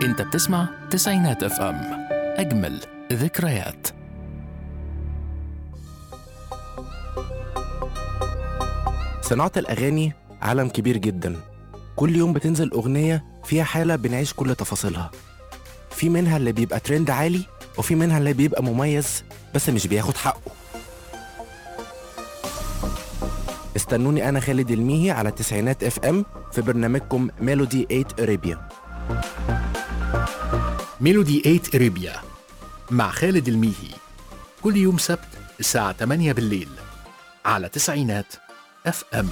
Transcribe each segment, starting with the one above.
انت بتسمع تسعينات اف ام اجمل ذكريات صناعة الأغاني عالم كبير جدا كل يوم بتنزل أغنية فيها حالة بنعيش كل تفاصيلها في منها اللي بيبقى ترند عالي وفي منها اللي بيبقى مميز بس مش بياخد حقه استنوني أنا خالد الميهي على تسعينات اف ام في برنامجكم ميلودي 8 أريبيا ميلودي 8 اريبيا مع خالد الميهي كل يوم سبت الساعة 8 بالليل على تسعينات اف ام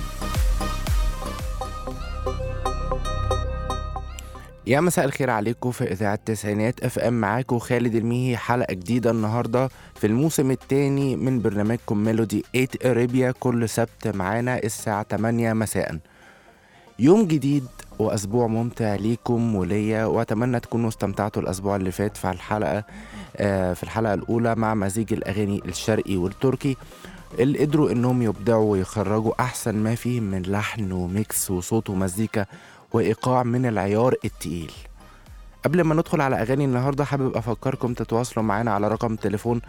يا مساء الخير عليكم في إذاعة تسعينات اف ام معاكم خالد الميهي حلقة جديدة النهاردة في الموسم الثاني من برنامجكم ميلودي 8 اريبيا كل سبت معانا الساعة 8 مساء يوم جديد وأسبوع ممتع ليكم وليا وأتمنى تكونوا استمتعتوا الأسبوع اللي فات في الحلقة آه، في الحلقة الأولى مع مزيج الأغاني الشرقي والتركي اللي قدروا إنهم يبدعوا ويخرجوا أحسن ما فيه من لحن وميكس وصوت ومزيكا وإيقاع من العيار التقيل قبل ما ندخل على أغاني النهاردة حابب أفكركم تتواصلوا معانا على رقم تليفون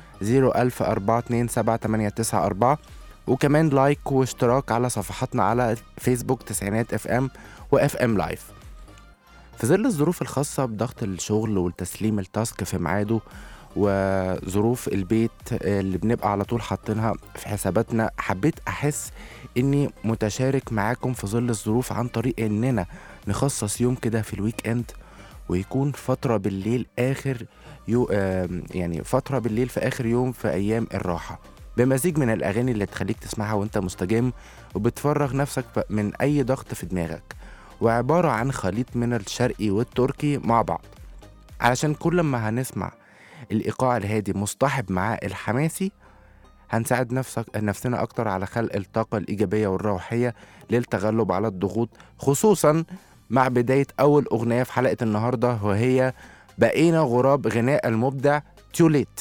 010427894 وكمان لايك واشتراك على صفحاتنا على فيسبوك تسعينات اف ام واف ام لايف في ظل الظروف الخاصة بضغط الشغل والتسليم التاسك في ميعاده وظروف البيت اللي بنبقى على طول حاطينها في حساباتنا حبيت أحس إني متشارك معاكم في ظل الظروف عن طريق إننا نخصص يوم كده في الويك إند ويكون فترة بالليل آخر يو آم، يعني فترة بالليل في آخر يوم في أيام الراحة بمزيج من الأغاني اللي تخليك تسمعها وأنت مستجم وبتفرغ نفسك ب- من أي ضغط في دماغك وعبارة عن خليط من الشرقي والتركي مع بعض علشان كل ما هنسمع الإيقاع الهادي مصطحب مع الحماسي هنساعد نفسك نفسنا أكتر على خلق الطاقة الإيجابية والروحية للتغلب على الضغوط خصوصا مع بداية أول أغنية في حلقة النهاردة وهي بقينا غراب غناء المبدع تيوليت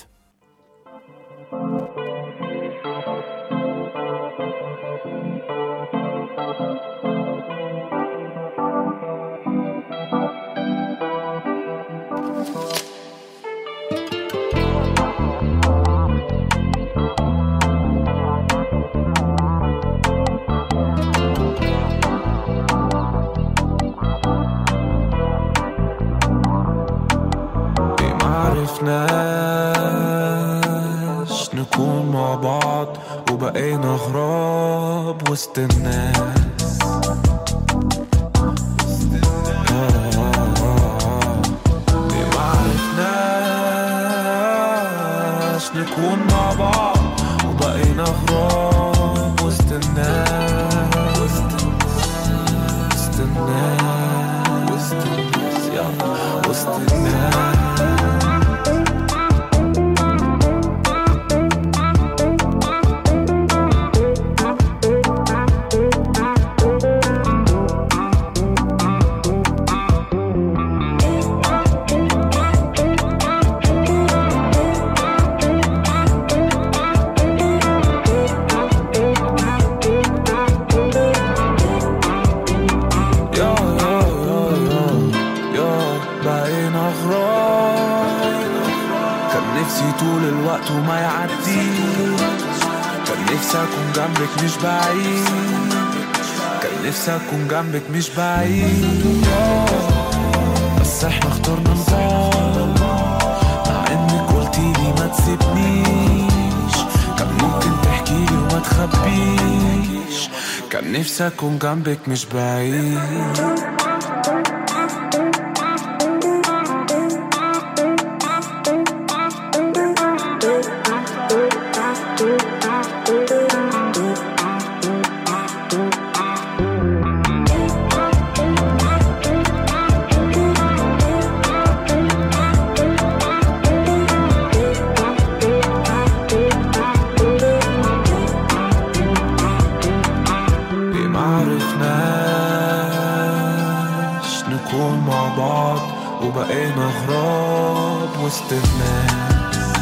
ليه معرفناش نكون مع بعض وبقينا غراب وسط الناس آه، ليه معرفناش نكون مع بعض وبقينا غراب وسط الناس وسط الناس وسط الناس يلا وسط الناس يا يا يا يا يا بقينا غراب كان نفسي طول الوقت وما يعدي كان نفسي اكون جنبك مش بعيد كان نفسي اكون جنبك مش بعيد بس احنا اخترنا نضل مع انك قلتيلي ما تسيبنيش كان ممكن تحكيلي وما تخبيش كان نفسي اكون جنبك مش بعيد ليه معرفناش نكون مع بعض وبقينا غراب وسط الناس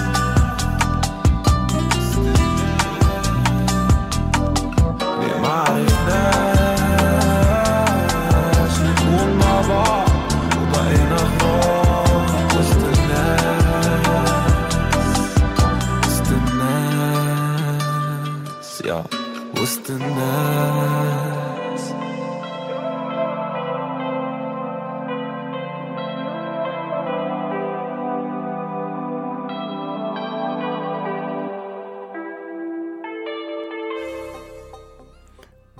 ليه معرفناش نكون مع بعض وبقينا غراب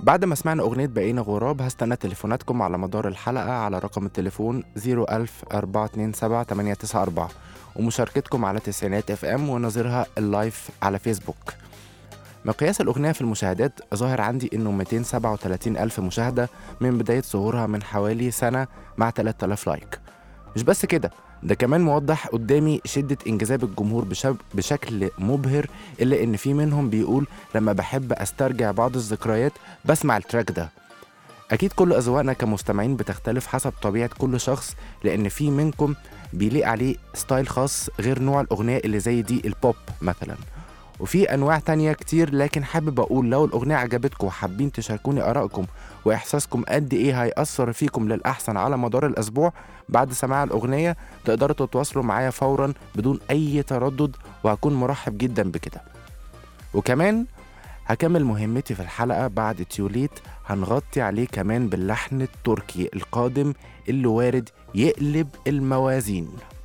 بعد ما سمعنا أغنية بقينا غراب هستنى تليفوناتكم على مدار الحلقة على رقم التليفون 01000 427 894 ومشاركتكم على تسعينات اف ام ونظيرها اللايف على فيسبوك مقياس الأغنية في المشاهدات ظاهر عندي إنه 237 ألف مشاهدة من بداية ظهورها من حوالي سنة مع 3000 لايك مش بس كده ده كمان موضح قدامي شدة انجذاب الجمهور بشب بشكل مبهر إلا إن في منهم بيقول لما بحب أسترجع بعض الذكريات بسمع التراك ده أكيد كل أذواقنا كمستمعين بتختلف حسب طبيعة كل شخص لأن في منكم بيليق عليه ستايل خاص غير نوع الأغنية اللي زي دي البوب مثلا وفي أنواع تانية كتير لكن حابب أقول لو الأغنية عجبتكم وحابين تشاركوني آرائكم وإحساسكم قد إيه هيأثر فيكم للأحسن على مدار الأسبوع بعد سماع الأغنية تقدروا تتواصلوا معايا فورا بدون أي تردد وهكون مرحب جدا بكده وكمان هكمل مهمتي في الحلقة بعد تيوليت هنغطي عليه كمان باللحن التركي القادم اللي وارد يقلب الموازين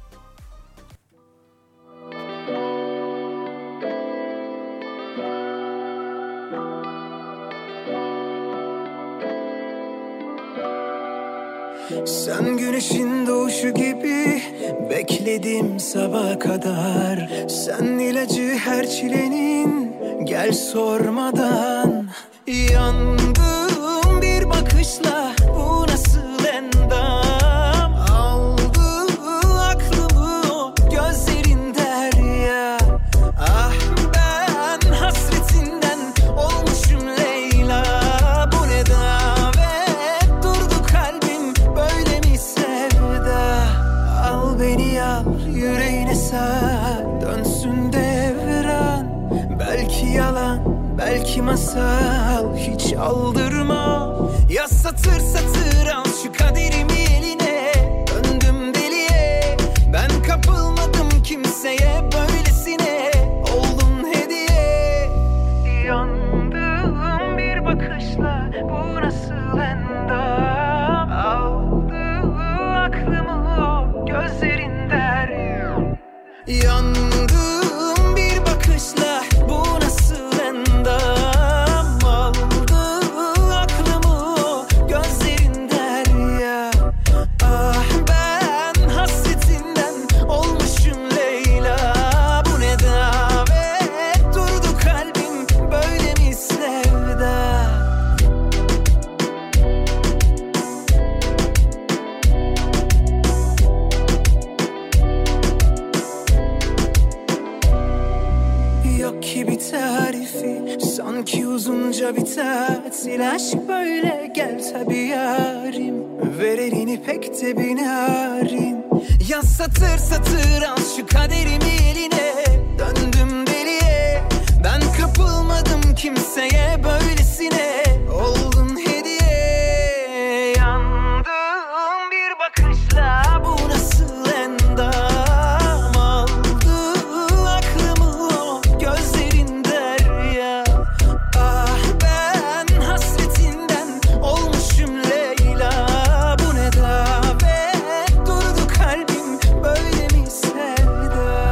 Sen güneşin doğuşu gibi bekledim sabah kadar Sen ilacı her çilenin gel sormadan Yandım bir bakışla bu nasıl endam Aldı aklımı o gözlerin derya Ah ben hasretinden olmuşum Leyla Bu ne davet durdu kalbim böyle mi sevda Al beni al yüreğine sar dönsün devran Belki yalan belki masal hiç aldırma Ya satır satır al şu kaderimi eline Döndüm deliye ben kapılmadım kimseye böylesine Oldun hediye Yandım bir bakışla bu nasıl endam Aldı aklımı o gözlerin derya Yandım bir bakışla bu nasıl endam Aldı aklımı o gözlerin derya Ah ben hasretinden olmuşum Leyla Bu ne davet durdu kalbim böyle mi sevda Yok ki bir tarifi Sanki uzunca bir tatil Aşk böyle gel tabi yarim Ver elini pek de binarim Ya satır satır al şu kaderimi eline Döndüm deliye Ben kapılmadım kimseye böylesine Oldun hediye Yandım bir bakışla Bu nasıl endam Aldı aklımı o gözlerin derya Ah ben hasretinden olmuşum Leyla Bu ne davet durdu kalbim böyle mi sevda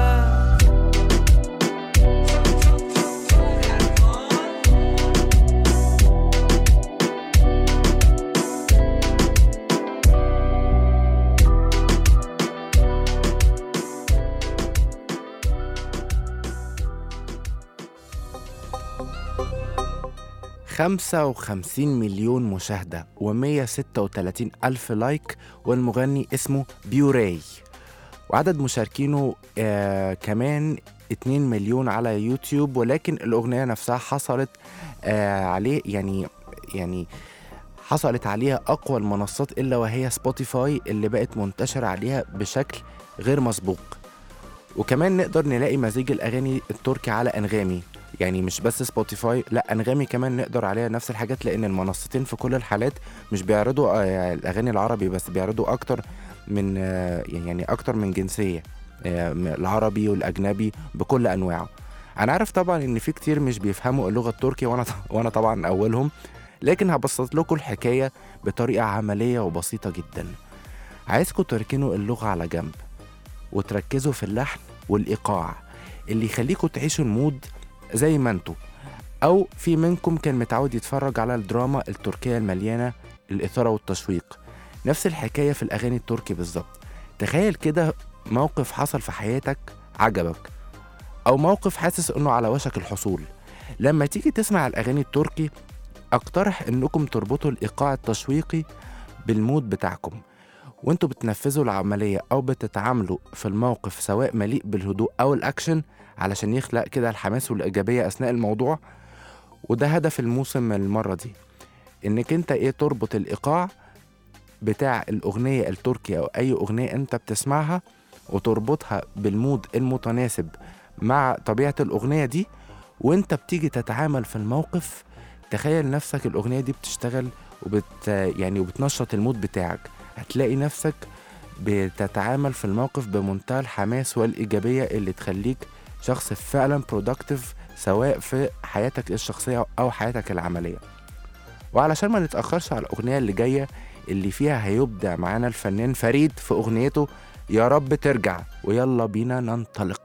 خمسة وخمسين مليون مشاهدة ومية ستة وتلاتين ألف لايك والمغني اسمه بيوراي وعدد مشاركينه آه كمان 2 مليون على يوتيوب ولكن الأغنية نفسها حصلت آه عليه يعني يعني حصلت عليها أقوى المنصات إلا وهي سبوتيفاي اللي بقت منتشرة عليها بشكل غير مسبوق وكمان نقدر نلاقي مزيج الأغاني التركي على أنغامي يعني مش بس سبوتيفاي لا أنغامي كمان نقدر عليها نفس الحاجات لأن المنصتين في كل الحالات مش بيعرضوا آه، الأغاني العربي بس بيعرضوا أكتر من آه، يعني أكتر من جنسية آه، العربي والأجنبي بكل أنواعه أنا عارف طبعا إن في كتير مش بيفهموا اللغة التركية وأنا وأنا طبعا أولهم لكن هبسط لكم الحكاية بطريقة عملية وبسيطة جدا عايزكم تركنوا اللغة على جنب وتركزوا في اللحن والإيقاع اللي يخليكم تعيشوا المود زي ما انتوا أو في منكم كان متعود يتفرج على الدراما التركية المليانة الإثارة والتشويق نفس الحكاية في الأغاني التركي بالظبط تخيل كده موقف حصل في حياتك عجبك أو موقف حاسس إنه على وشك الحصول لما تيجي تسمع الأغاني التركي أقترح إنكم تربطوا الإيقاع التشويقي بالمود بتاعكم وانتوا بتنفذوا العملية أو بتتعاملوا في الموقف سواء مليء بالهدوء أو الأكشن علشان يخلق كده الحماس والإيجابية أثناء الموضوع وده هدف الموسم المرة دي إنك أنت إيه تربط الإيقاع بتاع الأغنية التركي أو أي أغنية أنت بتسمعها وتربطها بالمود المتناسب مع طبيعة الأغنية دي وأنت بتيجي تتعامل في الموقف تخيل نفسك الأغنية دي بتشتغل وبت يعني وبتنشط المود بتاعك هتلاقي نفسك بتتعامل في الموقف بمنتهى الحماس والإيجابية اللي تخليك شخص فعلا برودكتيف سواء في حياتك الشخصية أو حياتك العملية وعلشان ما نتأخرش على الأغنية اللي جاية اللي فيها هيبدع معانا الفنان فريد في أغنيته يا رب ترجع ويلا بينا ننطلق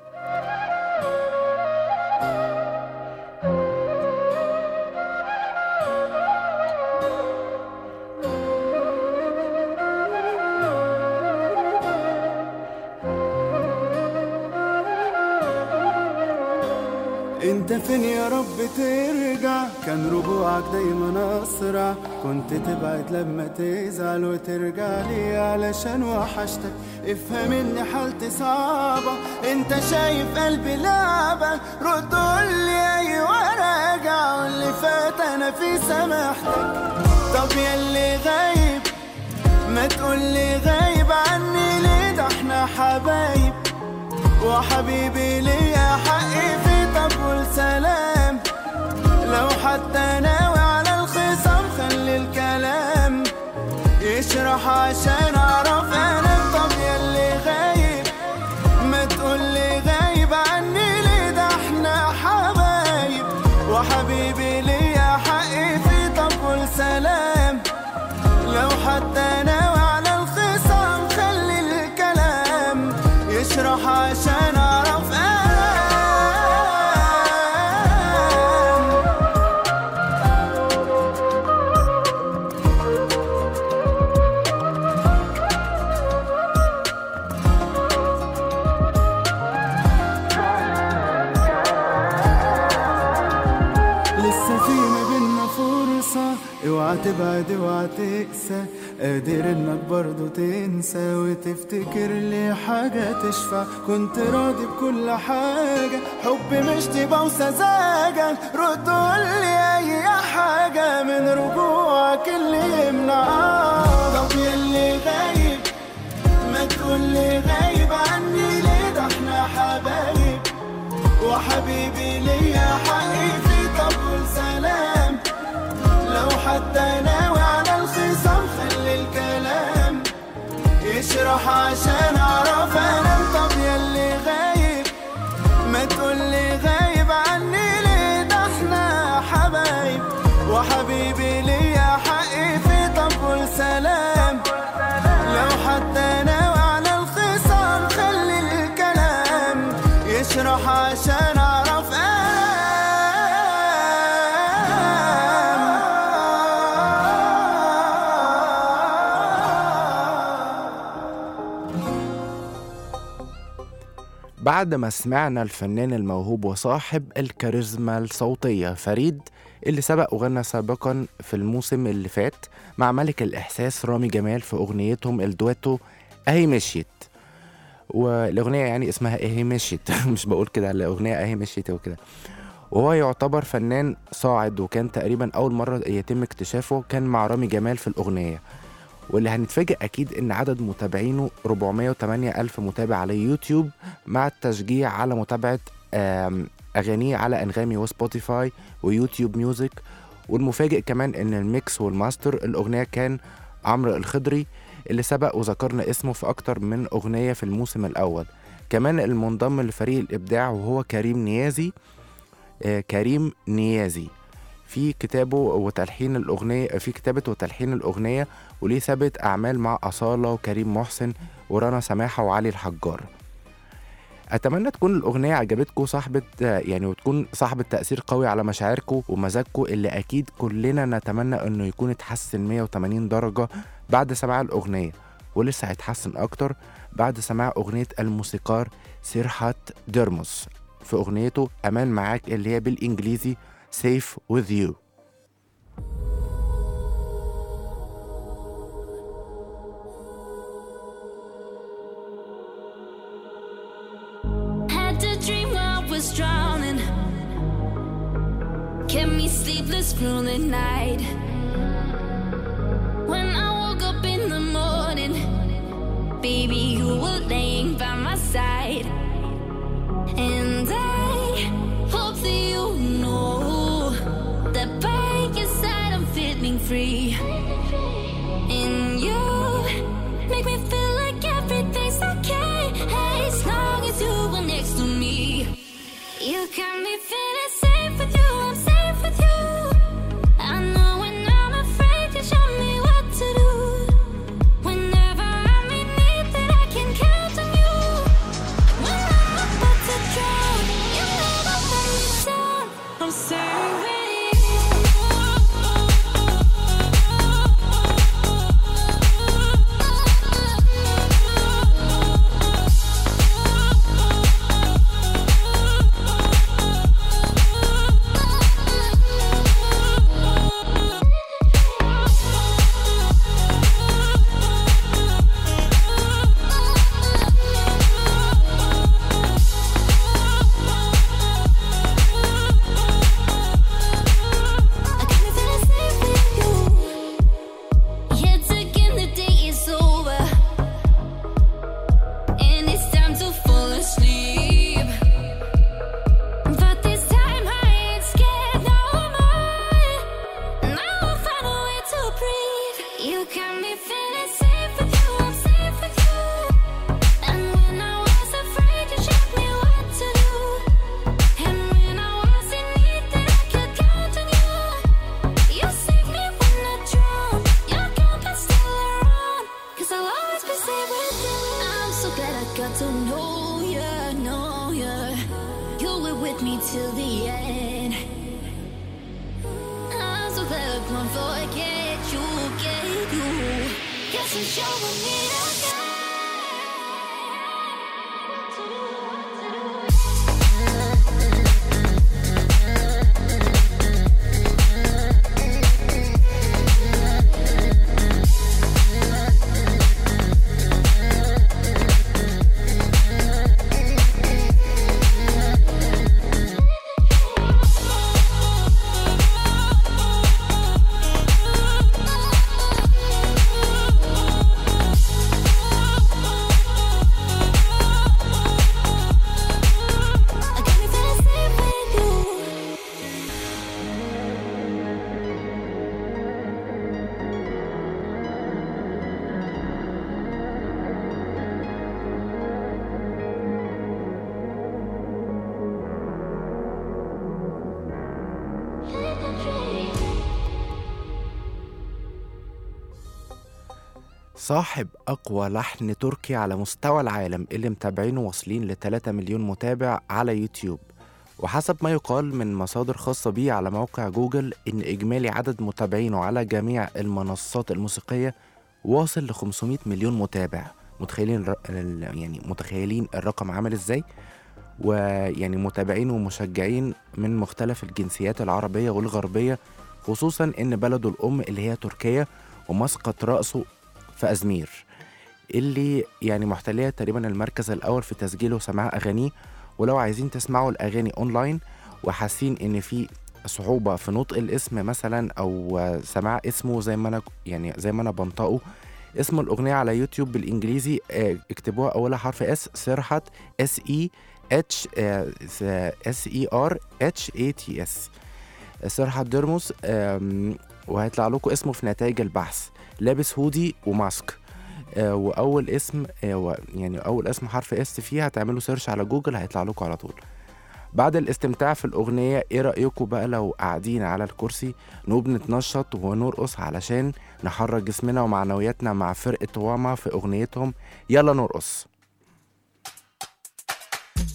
انت فين يا رب ترجع كان رجوعك دايما اسرع كنت تبعد لما تزعل وترجع لي علشان وحشتك افهم ان حالتي صعبة انت شايف قلبي لعبة رد قولي ايوه راجع واللي فات انا في سماحتك طب ياللي غايب ما تقولي غايب عني ليه ده احنا حبايب وحبيبي ليا حقي في طب والسلام لو حتى ناوي على الخصام خلي الكلام يشرح عشان اعرف انا طب ياللي غايب ما تقولي غايب عني ليه ده احنا حبايب وحبيبي ليا حقي في طب والسلام لو حتى ناوي على الخصام خلي الكلام يشرح عشان اعرف انام لسه في ما بينا فرصة اوعى تبعد اوعى تقسى قادر انك برضو تنسى وتفتكر لي حاجة تشفع كنت راضي بكل حاجة حب مش تبقى وسذاجة رد قولي اي حاجة من رجوعك اللي يمنع طب يلي غايب ما تقولي غايب عني ليه ده احنا حبايب وحبيبي ليا حقي في طب والسلام لو حتى ناوي على الخصام خلي الكلام يشرح عشان اعرف انام طب ياللي غايب ما تقولي غايب عني ليه ده احنا حبايب وحبيبي ليا حقي في طب والسلام لو حتى ناوي على الخصام خلي الكلام يشرح عشان اعرف انام بعد ما سمعنا الفنان الموهوب وصاحب الكاريزما الصوتية فريد اللي سبق وغنى سابقا في الموسم اللي فات مع ملك الإحساس رامي جمال في أغنيتهم الدويتو أهي مشيت والأغنية يعني اسمها أهي مشيت مش بقول كده الأغنية أهي مشيت وكده وهو يعتبر فنان صاعد وكان تقريبا أول مرة يتم اكتشافه كان مع رامي جمال في الأغنية واللي هنتفاجئ أكيد إن عدد متابعينه 408 ألف متابع على يوتيوب مع التشجيع على متابعة آم، أغانيه على أنغامي وسبوتيفاي ويوتيوب ميوزك والمفاجئ كمان إن الميكس والماستر الأغنية كان عمرو الخضري اللي سبق وذكرنا اسمه في أكتر من أغنية في الموسم الأول كمان المنضم لفريق الإبداع وهو كريم نيازي آه، كريم نيازي في كتابه وتلحين الأغنية في كتابة وتلحين الأغنية وليه ثابت أعمال مع أصالة وكريم محسن ورنا سماحة وعلي الحجار اتمنى تكون الاغنيه عجبتكم صاحبه يعني وتكون صاحبه تاثير قوي على مشاعركم ومزاجكم اللي اكيد كلنا نتمنى انه يكون اتحسن 180 درجه بعد سماع الاغنيه ولسه هيتحسن اكتر بعد سماع اغنيه الموسيقار سيرحات ديرموس في اغنيته امان معاك اللي هي بالانجليزي سيف with you Had a dream while I was drowning. Kept me sleepless through the night. When I woke up in the morning, baby, you were laying by my side. And I hope that you know that by your side I'm feeling free. And you make me feel like everything's okay. Hey, as long as you were next to me, you got me feeling safe with you. I'm safe with you. I know when I'm afraid, you show me what to do. Whenever I'm in need, that I can count on you. When I'm about to drown, you never let me down. I'm safe with I got me feeling safe with you. Yet again the day is over, and it's time to fall asleep. But this time I ain't scared no more. Now I'll find a way to breathe. You got me feeling safe with you. I'm safe with you. And when I was afraid, you showed me what to do. And when I was in need, that I could count on you. You save me when I drown. Your compass still around. Cause I'll always be safe with you. I'm so glad I got to know you, know you. You were with me till the end. I'm so glad I can't forget you, get you. Guess I'm showing it I got me feeling safe with you. صاحب أقوى لحن تركي على مستوى العالم اللي متابعينه واصلين ل 3 مليون متابع على يوتيوب وحسب ما يقال من مصادر خاصة بيه على موقع جوجل إن إجمالي عدد متابعينه على جميع المنصات الموسيقية واصل ل 500 مليون متابع متخيلين الر- ال- يعني متخيلين الرقم عامل إزاي ويعني متابعين ومشجعين من مختلف الجنسيات العربية والغربية خصوصا إن بلده الأم اللي هي تركيا ومسقط رأسه في أزمير اللي يعني محتلية تقريبا المركز الأول في تسجيله وسماع أغانيه ولو عايزين تسمعوا الأغاني أونلاين وحاسين إن في صعوبة في نطق الاسم مثلا أو آه، سماع اسمه زي ما أنا يعني زي ما أنا بنطقه اسم الأغنية على يوتيوب بالإنجليزي آه، اكتبوها أولها حرف اس سرحت اس اي اتش اس اي ار اتش اي تي اس سرحت ديرموس آم، وهيطلع لكم اسمه في نتائج البحث لابس هودي وماسك آه، واول اسم آه، و- يعني اول اسم حرف اس فيها هتعملوا سيرش على جوجل هيطلع لكم على طول بعد الاستمتاع في الأغنية إيه رأيكم بقى لو قاعدين على الكرسي نقوم نتنشط ونرقص علشان نحرك جسمنا ومعنوياتنا مع فرقة واما في أغنيتهم يلا نرقص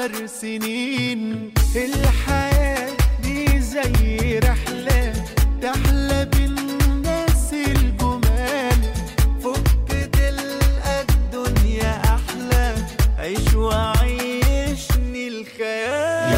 عشر سنين الحياة دي زي رحلة تحلى بالناس الجمال فك تلقى الدنيا أحلى عيش وعيشني الخيال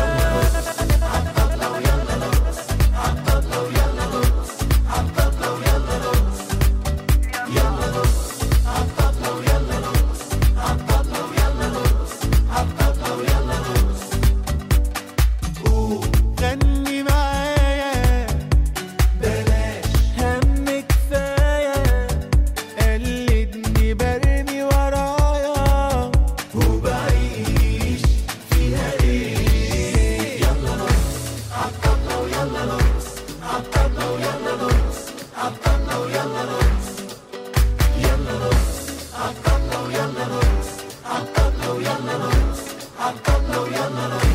غني معايا بلاش هم كفاية قلدني برمي ورايا وبعيش فيها ايه يلا نرقص عالطبلة ويلا نرقص عالطبلة ويلا نرقص عالطبلة ويلا نرقص يلا نرقص عالطبلة ويلا نرقص عالطبلة ويلا نرقص عالطبلة ويلا نرقص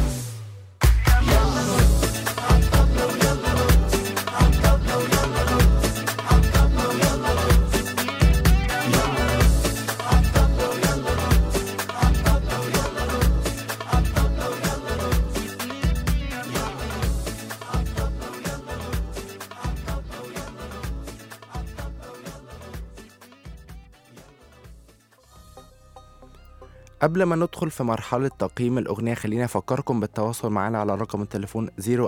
قبل ما ندخل في مرحلة تقييم الأغنية خليني أفكركم بالتواصل معنا على رقم التليفون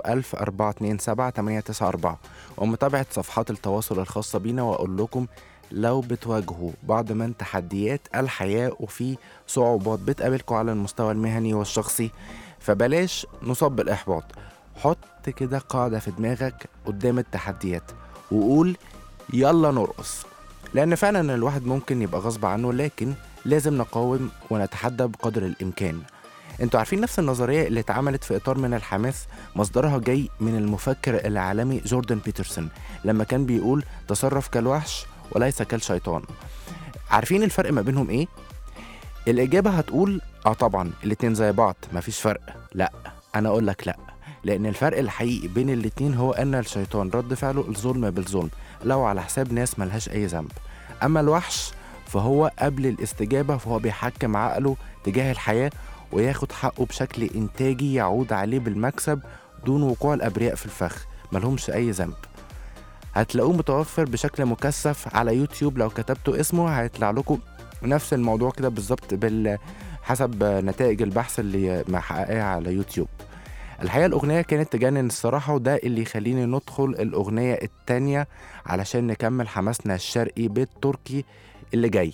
01427 ومتابعة صفحات التواصل الخاصة بينا وأقول لكم لو بتواجهوا بعض من تحديات الحياة وفي صعوبات بتقابلكم على المستوى المهني والشخصي فبلاش نصاب بالإحباط حط كده قاعدة في دماغك قدام التحديات وقول يلا نرقص لأن فعلا الواحد ممكن يبقى غصب عنه لكن لازم نقاوم ونتحدى بقدر الإمكان انتوا عارفين نفس النظرية اللي اتعملت في إطار من الحماس مصدرها جاي من المفكر العالمي جوردن بيترسون لما كان بيقول تصرف كالوحش وليس كالشيطان عارفين الفرق ما بينهم ايه؟ الإجابة هتقول اه طبعا الاتنين زي بعض مفيش فرق لا أنا أقول لك لا لأن الفرق الحقيقي بين الاتنين هو أن الشيطان رد فعله الظلم بالظلم لو على حساب ناس ملهاش أي ذنب أما الوحش فهو قبل الاستجابة فهو بيحكم عقله تجاه الحياة وياخد حقه بشكل إنتاجي يعود عليه بالمكسب دون وقوع الأبرياء في الفخ ملهمش أي ذنب هتلاقوه متوفر بشكل مكثف على يوتيوب لو كتبتوا اسمه هيطلع لكم نفس الموضوع كده بالظبط بال حسب نتائج البحث اللي محققها على يوتيوب الحقيقة الأغنية كانت تجنن الصراحة وده اللي يخليني ندخل الأغنية التانية علشان نكمل حماسنا الشرقي بالتركي اللي جاي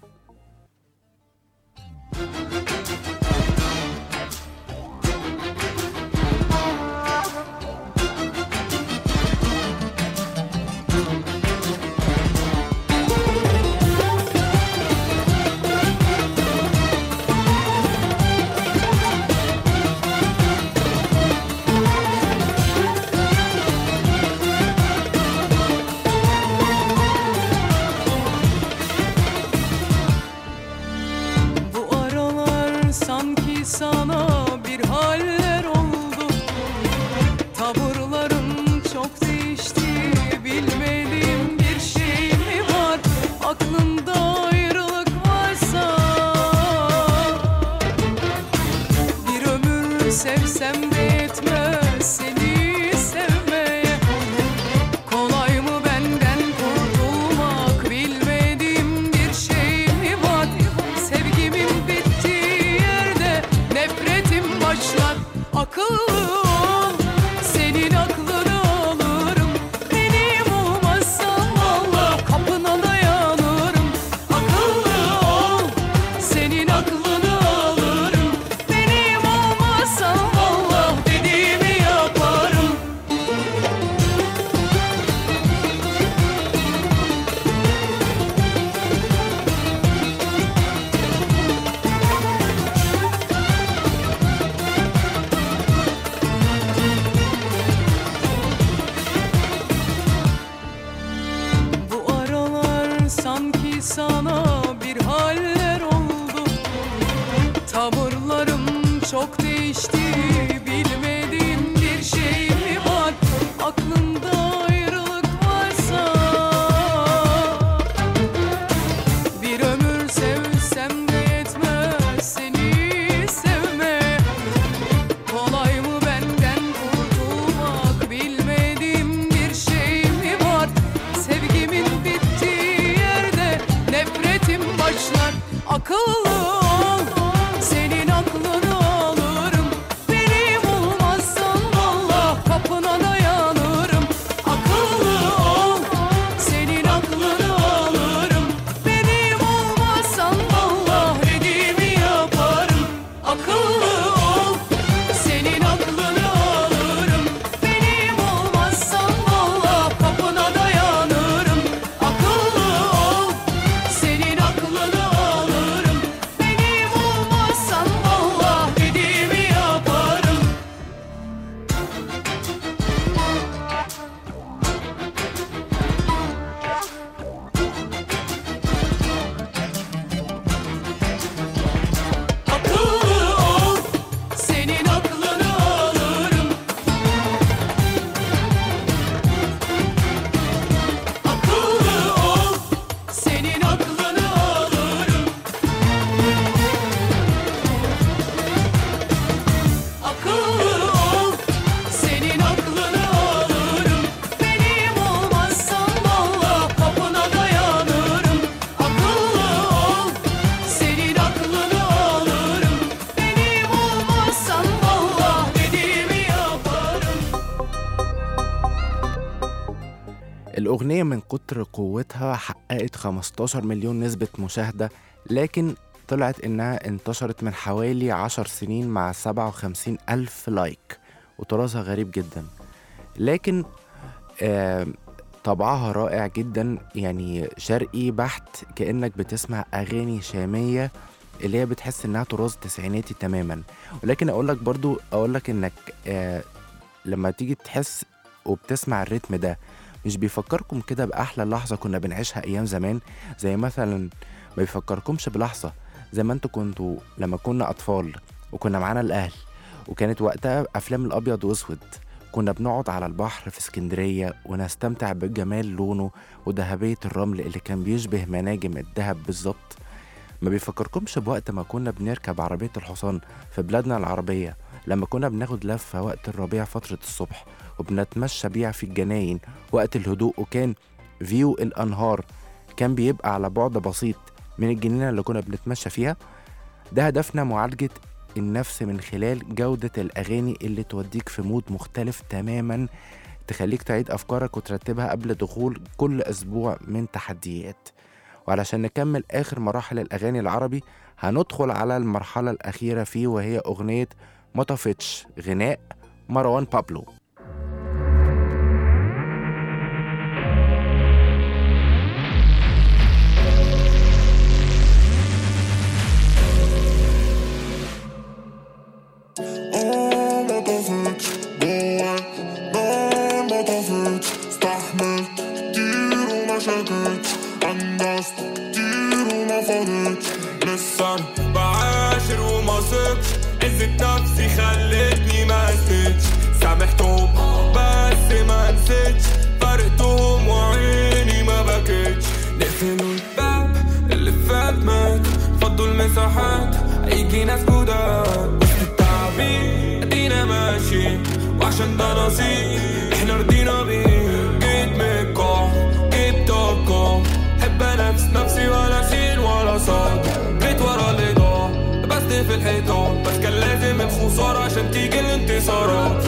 Bu aralar sanki sana bir haller oldu Tavırların çok değişti Bilmediğim bir şey mi var Aklında ayrılık varsa Bir ömür sevsem de yetmez seni sevmeye Kolay mı benden kurtulmak bilmediğim bir şey mi var Sevgimin bittiği yerde nefretim başlar Akıllı ol senin aklını alırım Benim olmazsan valla kapına dayanırım Akıllı ol senin aklını alırım Benim olmazsan valla dediğimi yaparım Bu aralar sanki sana bir haller oldu Tavırlarım çok değişti Bilmediğim bir şey mi var Aklında ayrılık varsa Bir ömür sevsem de yetmez seni sevmeye akıllı ol Senin aklını alırım Benim olmazsan valla kapına dayanırım Akıllı ol Senin aklını alırım Benim olmazsan valla dediğimi yaparım Akıllı ol Senin aklını alırım Benim olmazsan valla kapına dayanırım Akıllı ol Senin aklını alırım Benim olmazsan valla dediğimi yaparım Akıllı ol Senin aklını alırım Akıllı ol Senin aklını alırım Akıllı ol Senin aklını alırım Benim olmazsan valla kapına dayanırım Akıllı ol Senin aklını alırım Benim olmazsan valla dediğimi yaparım الأغنية من كتر قوتها حققت 15 مليون نسبة مشاهدة لكن طلعت إنها انتشرت من حوالي 10 سنين مع 57 ألف لايك وتراثها غريب جدا لكن آه طبعها رائع جدا يعني شرقي بحت كأنك بتسمع أغاني شامية اللي هي بتحس إنها تراث تسعيناتي تماما ولكن أقولك برضو أقولك إنك آه لما تيجي تحس وبتسمع الريتم ده مش بيفكركم كده بأحلى لحظة كنا بنعيشها أيام زمان زي مثلا ما بيفكركمش بلحظة زي ما انتوا كنتوا لما كنا أطفال وكنا معانا الأهل وكانت وقتها أفلام الأبيض وأسود كنا بنقعد على البحر في اسكندرية ونستمتع بجمال لونه وذهبية الرمل اللي كان بيشبه مناجم الذهب بالظبط ما بيفكركمش بوقت ما كنا بنركب عربية الحصان في بلادنا العربية لما كنا بناخد لفة وقت الربيع فترة الصبح وبنتمشى بيها في الجناين وقت الهدوء وكان فيو الأنهار كان بيبقى على بعد بسيط من الجنينة اللي كنا بنتمشى فيها ده هدفنا معالجة النفس من خلال جودة الأغاني اللي توديك في مود مختلف تماما تخليك تعيد أفكارك وترتبها قبل دخول كل أسبوع من تحديات وعلشان نكمل آخر مراحل الأغاني العربي هندخل على المرحلة الأخيرة فيه وهي أغنية مطفتش غناء مروان بابلو آه ما طفتش جواك نار ما طفتش استحملت كتير وما شكتش انجزت كتير وما فاضتش لسه أنا بعاشر وما صبتش عزة نفسي خلتني ما قستش سامحتهم بس ما نسيتش فرقتهم وعيني ما بكتش نقفلوا الباب اللي فات مات فضوا المساحات هيجي ناس جداد وسط التعبير ادينا ماشيين وعشان ده نصيب احنا رضينا بيه جيت من القاع جبت ارقام حب انافس نفسي ولا اشيل ولا صاد جيت ورا اللي ضاع لبست في الحيطان بس كان لازم الخسارة عشان تيجي الانتصارات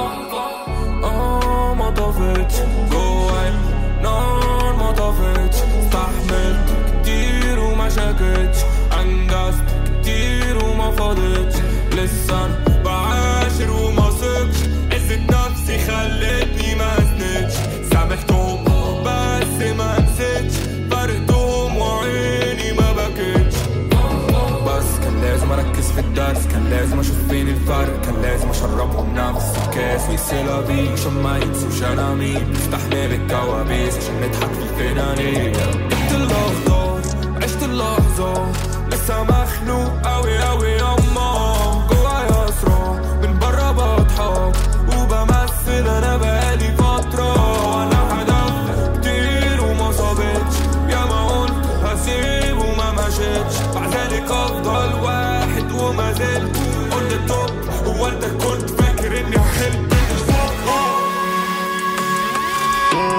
اه ما طفتش جواي نار ما طفتش استحملت كتير وما شكتش انجزت كتير وما فاضتش لسه أنا بعاشر وما صبتش عزة نفسي خلتني ما اسندش سامحتهم بس ما نسيتش فرقتهم وعيني ما بكتش بس كان لازم اركز في الدرس كان لازم اشوف فين الفرق كان لازم اشربهم نفس الكاس ويسيلا بيه عشان ما ينسوش انا مين نستحمل الكوابيس عشان نضحك في الفنانين جبت الاخضر عشت اللحظة لسه مخنوق اوي اوي يما جوايا اسرع من برا بضحك وبمثل انا بقالي فترة وانا حدفت كتير وما صابتش يا ما قلت هسيب وما مشيتش مع ذلك افضل واحد وما زلت قلت التوب هو انت كنت فاكر اني هحل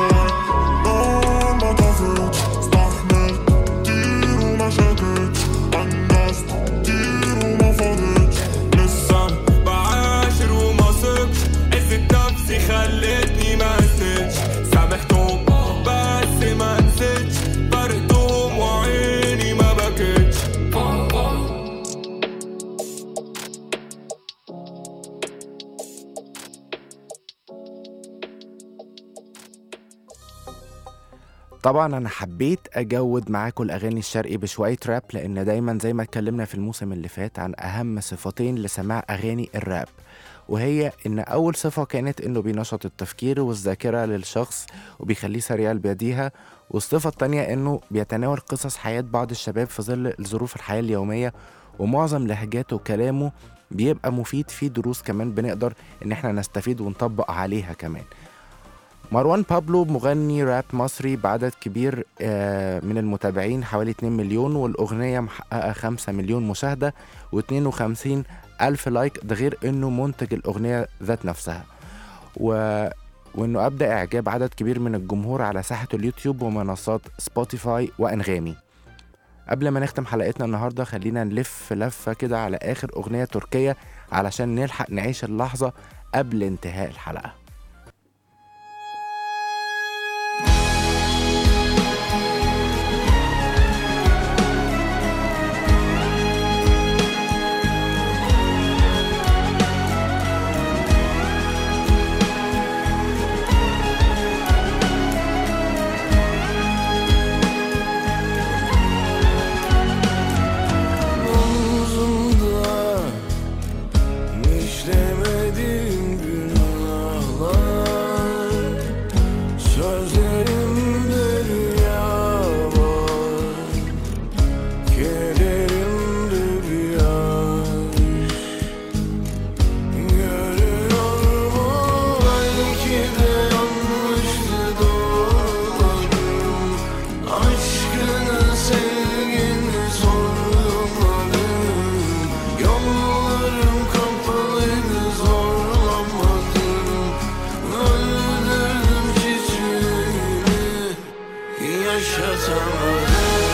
نار ما طفتش استحملت كتير وما شكتش طبعا انا حبيت اجود معاكم الاغاني الشرقي بشويه راب لان دايما زي ما اتكلمنا في الموسم اللي فات عن اهم صفتين لسماع اغاني الراب وهي ان اول صفه كانت انه بينشط التفكير والذاكره للشخص وبيخليه سريع البديهه والصفه التانية انه بيتناول قصص حياه بعض الشباب في ظل ظروف الحياه اليوميه ومعظم لهجاته وكلامه بيبقى مفيد فيه دروس كمان بنقدر ان احنا نستفيد ونطبق عليها كمان مروان بابلو مغني راب مصري بعدد كبير آه، من المتابعين حوالي 2 مليون والأغنية محققة 5 مليون مشاهدة و52 ألف لايك ده غير إنه منتج الأغنية ذات نفسها و... وإنه أبدأ إعجاب عدد كبير من الجمهور على ساحة اليوتيوب ومنصات سبوتيفاي وأنغامي قبل ما نختم حلقتنا النهاردة خلينا نلف لفة كده على آخر أغنية تركية علشان نلحق نعيش اللحظة قبل انتهاء الحلقة Omzumda işlemedim günahlar Sözlerimde rüya var Kederimde bir aşk Görüyor mu belki de yanlıştı doğrularım Aşkını sevgini sormadım Yollarım kapalıydı zorlamadım Öldürdüm çiçeğini yaşatamadım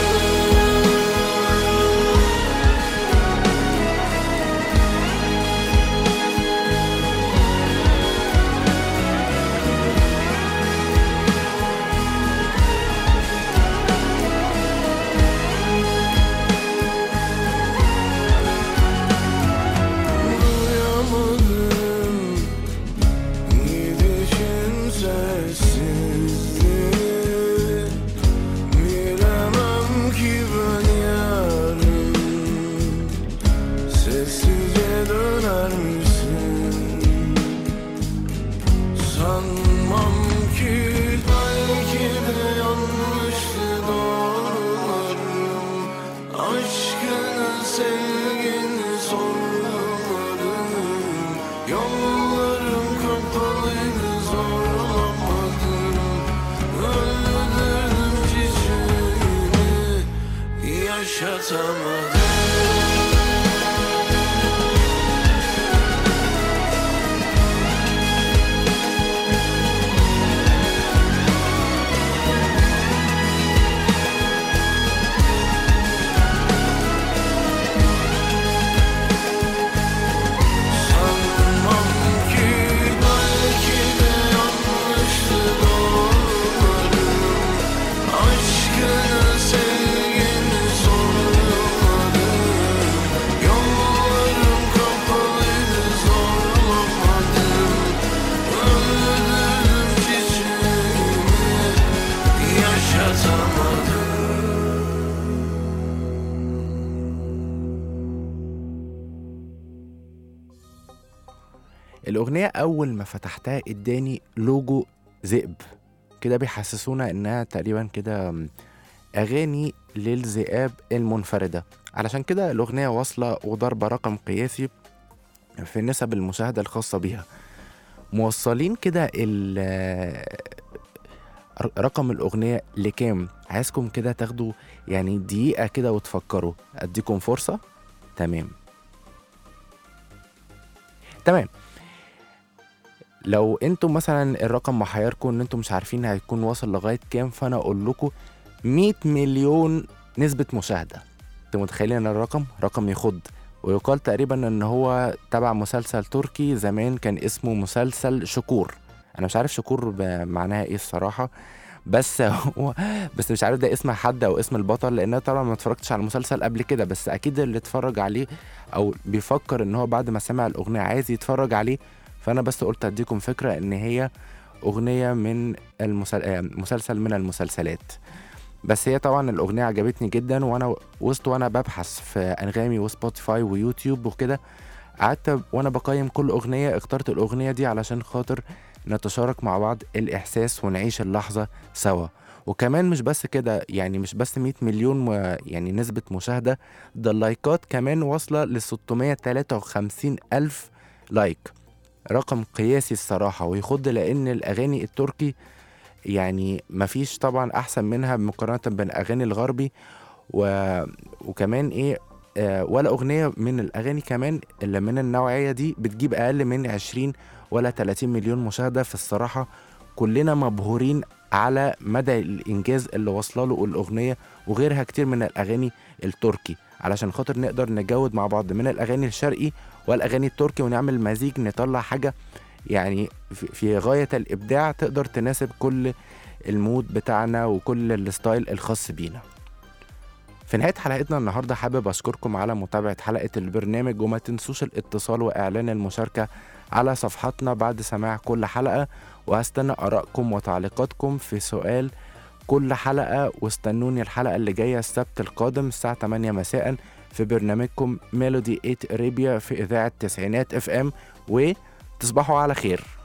Duyamadım gidişin sessizliği Bilemem ki ben yarın Sessizce döner misin? Sanmam ki belki de yanlıştı doğrularım Aşkını sevgini sormadım Yollarım kapalıydı zorlamadım Öldürdüm çiçeğini yaşatamadım Sanmam ki belki de yanlıştı doğrularım Aşkını sevgini sormadım Yollarım kapalıydı zorlamadım Öldürdüm çiçeğimi yaşatamadım الأغنية أول ما فتحتها اداني لوجو ذئب كده بيحسسونا إنها تقريبا كده م، أغاني للذئاب المنفردة علشان كده الأغنية واصلة وضربة رقم قياسي في نسب المشاهدة الخاصة بيها موصلين كده ال- رقم الأغنية لكام عايزكم كده تاخدوا يعني دقيقة كده وتفكروا أديكم فرصة تمام تمام لو انتم مثلا الرقم محيركم ان انتم مش عارفين هيكون واصل لغايه كام فانا اقول لكم 100 مليون نسبه مشاهده انتوا متخيلين ان الرقم رقم يخض ويقال تقريبا ان هو تبع مسلسل تركي زمان كان اسمه مسلسل شكور انا مش عارف شكور ب- معناها ايه الصراحه بس هو بس مش عارف ده اسم حد او اسم البطل لان أنا طبعا ما اتفرجتش على المسلسل قبل كده بس اكيد اللي اتفرج عليه او بيفكر ان هو بعد ما سمع الاغنيه عايز يتفرج عليه فانا بس قلت اديكم فكره ان هي أغنية من المسل... آه، مسلسل من المسلسلات بس هي طبعا الأغنية عجبتني جدا وأنا وسط وأنا ببحث في أنغامي وسبوتيفاي ويوتيوب وكده قعدت وأنا بقيم كل أغنية اخترت الأغنية دي علشان خاطر نتشارك مع بعض الإحساس ونعيش اللحظة سوا وكمان مش بس كده يعني مش بس 100 مليون م... يعني نسبة مشاهدة ده اللايكات كمان واصلة ل 653 ألف لايك رقم قياسي الصراحة ويخض لأن الأغاني التركي يعني مفيش طبعا أحسن منها مقارنة بالأغاني الغربي و... وكمان إيه آه ولا أغنية من الأغاني كمان اللي من النوعية دي بتجيب أقل من 20 ولا 30 مليون مشاهدة في الصراحة كلنا مبهورين على مدى الإنجاز اللي واصله له الأغنية وغيرها كتير من الأغاني التركي علشان خاطر نقدر نجود مع بعض من الأغاني الشرقي والأغاني التركي ونعمل مزيج نطلع حاجة يعني في- في غاية الإبداع تقدر تناسب كل المود بتاعنا وكل الستايل الخاص بينا في نهاية حلقتنا النهاردة حابب أشكركم على متابعة حلقة البرنامج وما تنسوش الاتصال وإعلان المشاركة على صفحاتنا بعد سماع كل حلقة وهستنى آرائكم وتعليقاتكم في سؤال كل حلقة واستنوني الحلقة اللي جاية السبت القادم الساعة 8 مساء في برنامجكم ميلودي 8 اريبيا في إذاعة تسعينات اف ام وتصبحوا على خير